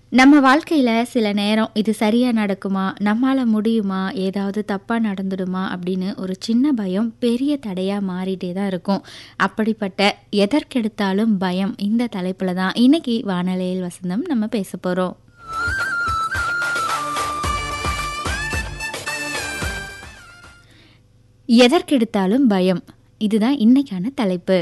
நம்ம வாழ்க்கையில சில நேரம் இது சரியா நடக்குமா நம்மால முடியுமா ஏதாவது தப்பா நடந்துடுமா அப்படின்னு ஒரு சின்ன பயம் பெரிய தடையா மாறிட்டே தான் இருக்கும் அப்படிப்பட்ட எதற்கெடுத்தாலும் பயம் இந்த தலைப்புல தான் இன்னைக்கு வானலையில் வசந்தம் நம்ம பேச போறோம் எதற்கெடுத்தாலும் பயம் இதுதான் இன்னைக்கான தலைப்பு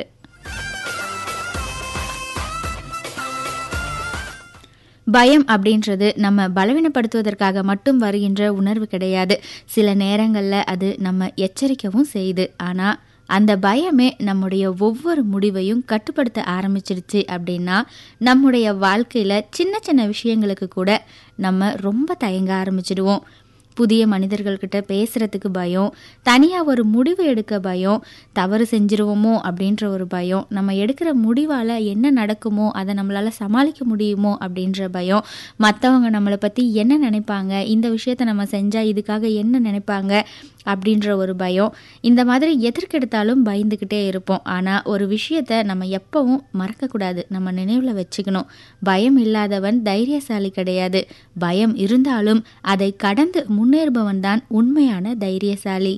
பயம் அப்படின்றது நம்ம பலவீனப்படுத்துவதற்காக மட்டும் வருகின்ற உணர்வு கிடையாது சில நேரங்களில் அது நம்ம எச்சரிக்கவும் செய்யுது ஆனால் அந்த பயமே நம்முடைய ஒவ்வொரு முடிவையும் கட்டுப்படுத்த ஆரம்பிச்சிருச்சு அப்படின்னா நம்முடைய வாழ்க்கையில் சின்ன சின்ன விஷயங்களுக்கு கூட நம்ம ரொம்ப தயங்க ஆரம்பிச்சிடுவோம் புதிய மனிதர்கள்கிட்ட பேசுகிறதுக்கு பயம் தனியாக ஒரு முடிவு எடுக்க பயம் தவறு செஞ்சிருவோமோ அப்படின்ற ஒரு பயம் நம்ம எடுக்கிற முடிவால் என்ன நடக்குமோ அதை நம்மளால் சமாளிக்க முடியுமோ அப்படின்ற பயம் மற்றவங்க நம்மளை பற்றி என்ன நினைப்பாங்க இந்த விஷயத்த நம்ம செஞ்சால் இதுக்காக என்ன நினைப்பாங்க அப்படின்ற ஒரு பயம் இந்த மாதிரி எதற்கெடுத்தாலும் பயந்துக்கிட்டே இருப்போம் ஆனால் ஒரு விஷயத்த நம்ம எப்பவும் மறக்கக்கூடாது நம்ம நினைவில் வச்சுக்கணும் பயம் இல்லாதவன் தைரியசாலி கிடையாது பயம் இருந்தாலும் அதை கடந்து முன்னேறுபவன் தான் உண்மையான தைரியசாலி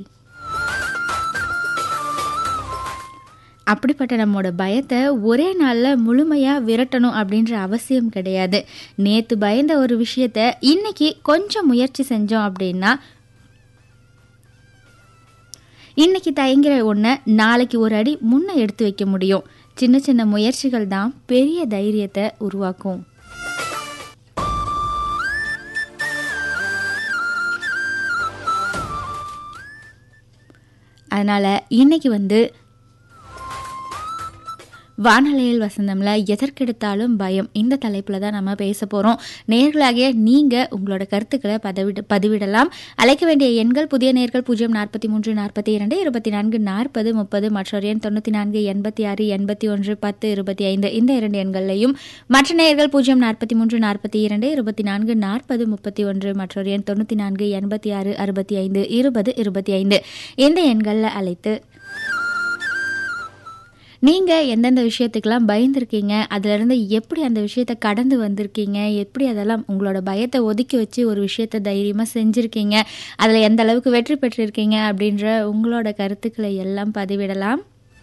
அப்படிப்பட்ட நம்மளோட பயத்தை ஒரே நாளில் முழுமையாக விரட்டணும் அப்படின்ற அவசியம் கிடையாது நேற்று பயந்த ஒரு விஷயத்த இன்னைக்கு கொஞ்சம் முயற்சி செஞ்சோம் அப்படின்னா இன்னைக்கு தயங்குற ஒன்றை நாளைக்கு ஒரு அடி முன்ன எடுத்து வைக்க முடியும் சின்ன சின்ன முயற்சிகள் தான் பெரிய தைரியத்தை உருவாக்கும் அதனால் இன்னைக்கு வந்து வானலையில் வசந்தம்ல எதற்கெடுத்தாலும் பயம் இந்த தலைப்பில் தான் நம்ம பேச போகிறோம் நேர்களாகிய நீங்கள் உங்களோட கருத்துக்களை பதவிட பதிவிடலாம் அழைக்க வேண்டிய எண்கள் புதிய நேர்கள் பூஜ்ஜியம் நாற்பத்தி மூன்று நாற்பத்தி இரண்டு இருபத்தி நான்கு நாற்பது முப்பது மற்றொரு எண் தொண்ணூற்றி நான்கு எண்பத்தி ஆறு எண்பத்தி ஒன்று பத்து இருபத்தி ஐந்து இந்த இரண்டு எண்களையும் மற்ற நேர்கள் பூஜ்ஜியம் நாற்பத்தி மூன்று நாற்பத்தி இரண்டு இருபத்தி நான்கு நாற்பது முப்பத்தி ஒன்று மற்றொரு எண் தொண்ணூற்றி நான்கு எண்பத்தி ஆறு அறுபத்தி ஐந்து இருபது இருபத்தி ஐந்து இந்த எண்களில் அழைத்து நீங்கள் எந்தெந்த விஷயத்துக்கெல்லாம் பயந்துருக்கீங்க அதுலேருந்து எப்படி அந்த விஷயத்தை கடந்து வந்திருக்கீங்க எப்படி அதெல்லாம் உங்களோட பயத்தை ஒதுக்கி வச்சு ஒரு விஷயத்தை தைரியமாக செஞ்சுருக்கீங்க அதில் எந்த அளவுக்கு வெற்றி பெற்றிருக்கீங்க அப்படின்ற உங்களோட கருத்துக்களை எல்லாம் பதிவிடலாம்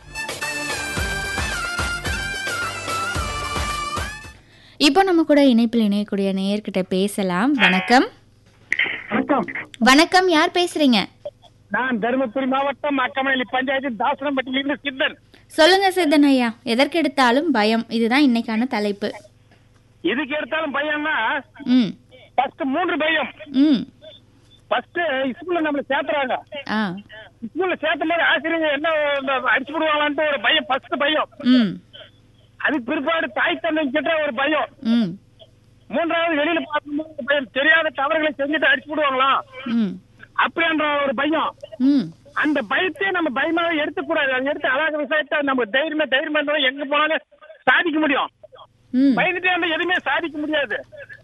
இப்போ நம்ம கூட இணைப்பில் இணையக்கூடிய நேயர்கிட்ட பேசலாம் வணக்கம் வணக்கம் வணக்கம் யார் பேசுறீங்க நான் தருமபுரி மாவட்டம் அக்கமணி பஞ்சாயத்து தாசனம்பட்டியிலிருந்து சித்தன் சொல்லுங்க சித்தன் ஐயா எதற்கெடுத்தாலும் பயம் இதுதான் இன்னைக்கான தலைப்பு எதுக்கு எடுத்தாலும் பையன்னா ம் ஃபர்ஸ்ட் மூன்று பயம் ம் ஃபர்ஸ்ட் ஸ்கூல்ல நம்மள சேர்த்துறாங்க ஆ ஸ்கூல்ல சேர்த்த மாதிரி ஆசிரியர் என்ன அடிச்சு விடுவாங்களான்ட்டு ஒரு பயம் ஃபர்ஸ்ட் பயம் ம் அதுக்கு பிற்பாடு தாய் தந்தை கிட்ட ஒரு பயம் ம் மூன்றாவது வெளியில பார்க்கும்போது ஒரு பயம் தெரியாத தவறுகளை செஞ்சுட்டு அடிச்சு விடுவாங்களா ம் அப்படின்ற ஒரு பயம் ம் அந்த பயத்தையே நம்ம பயமாவே எடுத்துக்கூடாது அதை எடுத்து அழக விஷயத்தை நம்ம தைரியமா தைரியமா இருந்தாலும் எங்க போனாலும் சாதிக்க முடியும் ம் பயந்துட்டே இருந்தா எதுவுமே சாதிக்க முடியாது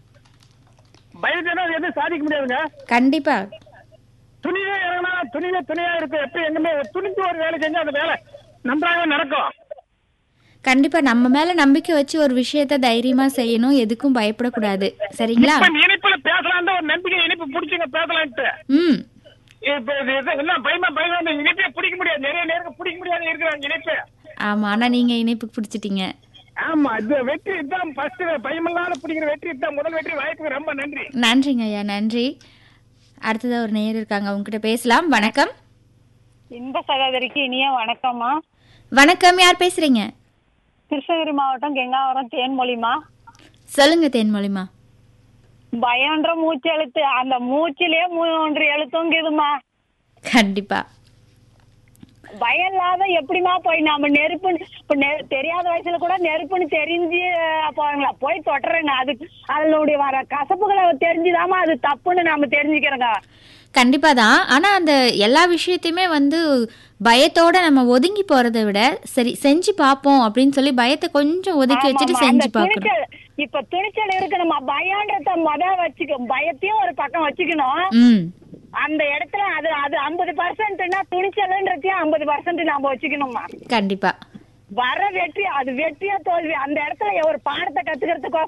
பயந்துட்டே எதுவும் சாதிக்க முடியாதுங்க கண்டிப்பா துணிவே இறங்கினா துணிவே துணியா இருக்கு எப்ப எங்குமே ஒரு துணிக்கு ஒரு வேலை செஞ்சா அந்த வேலை நன்றாக நடக்கும் கண்டிப்பா நம்ம மேல நம்பிக்கை வச்சு ஒரு விஷயத்த தைரியமா செய்யணும் எதுக்கும் பயப்படக்கூடாது சரிங்களா இப்ப இந்த இணைப்புல பேசலாம் ஒரு நம்பிக்கை இணைப்பு பிடிச்சுங்க பேசலான்ட்டு ம் இப்ப இது இது என்ன பயமா பயமா இந்த இணைப்பே பிடிக்க முடியாது நிறைய நேரம் பிடிக்க முடியாது இருக்கிறாங்க இணைப்பு ஆமா ஆனா நீங்க இணைப்பு பிடிச்சிட்டீங்க ஆமா இது வெற்றி இதுதான் ஃபர்ஸ்ட் பயமில்லாத பிடிக்கிற வெற்றி இதுதான் முதல் வெற்றி வாய்ப்புக்கு ரொம்ப நன்றி நன்றிங்க ஐயா நன்றி அடுத்ததா ஒரு நேயர் இருக்காங்க உங்ககிட்ட பேசலாம் வணக்கம் இன்ப சகோதரிக்கு இனிய வணக்கம்மா வணக்கம் யார் பேசுறீங்க கிருஷ்ணகிரி மாவட்டம் கெங்காவரம் தேன்மொழிமா சொல்லுங்க தேன்மொழிமா பயம்ன்ற மூச்சு எழுத்து அந்த மூச்சிலே மூன்று எழுத்துங்குதுமா கண்டிப்பா பயம் இல்லாத எப்படிமா போய் நம்ம நெருப்புன்னு இப்ப நெ- தெரியாத வயசுல கூட நெருப்புன்னு தெரிஞ்சு போவாங்களா போய் தொட்டுறேங்க அது அதனுடைய வர கசப்புகளை தெரிஞ்சுதாம்மா அது தப்புன்னு நம்ம தெரிஞ்சுக்கிறோங்க கண்டிப்பா தான் ஆனா அந்த எல்லா விஷயத்தையுமே வந்து பயத்தோட நம்ம ஒதுங்கி போறதை விட சரி செஞ்சு பார்ப்போம் அப்படின்னு சொல்லி பயத்தை கொஞ்சம் ஒதுக்கி வச்சுட்டு ஆமாம்மா, அந்த செஞ்சு பார்க்கணும் துணிச்சல் இப்ப துணிச்சல் இருக்கு நம்ம பயன்றத முத வச்சுக்க பயத்தையும் ஒரு பக்கம் வச்சுக்கணும் ம் அந்த இடத்துல அது அது ஐம்பது பர்சன்ட்னா துணிச்சல்ன்றதையும் ஐம்பது பர்சன்ட் நாம வச்சுக்கணுமா கண்டிப்பா வர வெற்றி அது வெற்றியா தோல்வி அந்த இடத்துல ஒரு பாடத்தை கத்துக்கிறதுக்கோ